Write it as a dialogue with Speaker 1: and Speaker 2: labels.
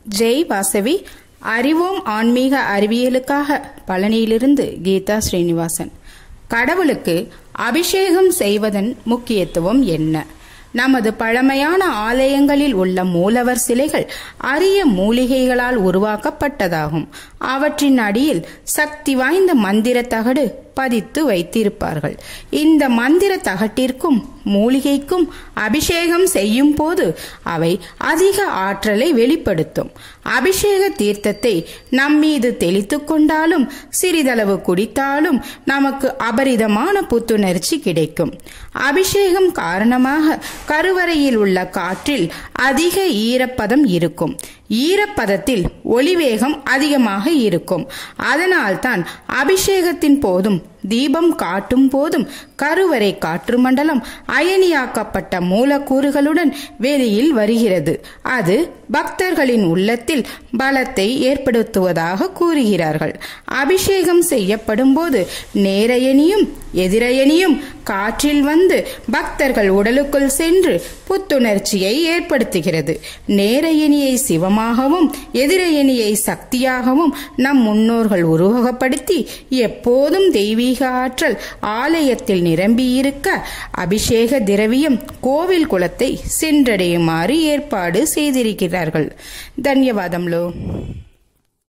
Speaker 1: ஜெய் வாசவி அறிவோம் ஆன்மீக அறிவியலுக்காக பழனியிலிருந்து கீதா ஸ்ரீனிவாசன் கடவுளுக்கு அபிஷேகம் செய்வதன் முக்கியத்துவம் என்ன நமது பழமையான ஆலயங்களில் உள்ள மூலவர் சிலைகள் அரிய மூலிகைகளால் உருவாக்கப்பட்டதாகும் அவற்றின் அடியில் சக்தி வாய்ந்த மந்திர தகடு பதித்து வைத்திருப்பார்கள் இந்த மந்திர தகட்டிற்கும் மூலிகைக்கும் அபிஷேகம் செய்யும் போது அவை அதிக ஆற்றலை வெளிப்படுத்தும் அபிஷேக தீர்த்தத்தை நம்மீது தெளித்து கொண்டாலும் சிறிதளவு குடித்தாலும் நமக்கு அபரிதமான புத்துணர்ச்சி கிடைக்கும் அபிஷேகம் காரணமாக கருவறையில் உள்ள காற்றில் அதிக ஈரப்பதம் இருக்கும் ஈரப்பதத்தில் ஒளிவேகம் அதிகமாக இருக்கும் அதனால்தான் அபிஷேகத்தின் போதும் தீபம் காட்டும் போதும் கருவறை காற்று மண்டலம் அயனியாக்கப்பட்ட மூலக்கூறுகளுடன் வெளியில் வருகிறது அது பக்தர்களின் உள்ளத்தில் பலத்தை ஏற்படுத்துவதாக கூறுகிறார்கள் அபிஷேகம் செய்யப்படும் போது நேரையணியும் எதிரையணியும் காற்றில் வந்து பக்தர்கள் உடலுக்குள் சென்று புத்துணர்ச்சியை ஏற்படுத்துகிறது நேரையணியை சிவமாகவும் எதிரையணியை சக்தியாகவும் நம் முன்னோர்கள் உருவகப்படுத்தி எப்போதும் தெய்வீக ஆற்றல் ஆலயத்தில் நிரம்பியிருக்க அபிஷேக திரவியம் கோவில் குளத்தை சென்றடையுமாறு ஏற்பாடு செய்திருக்கிறார்கள் தன்யவாதம்லோ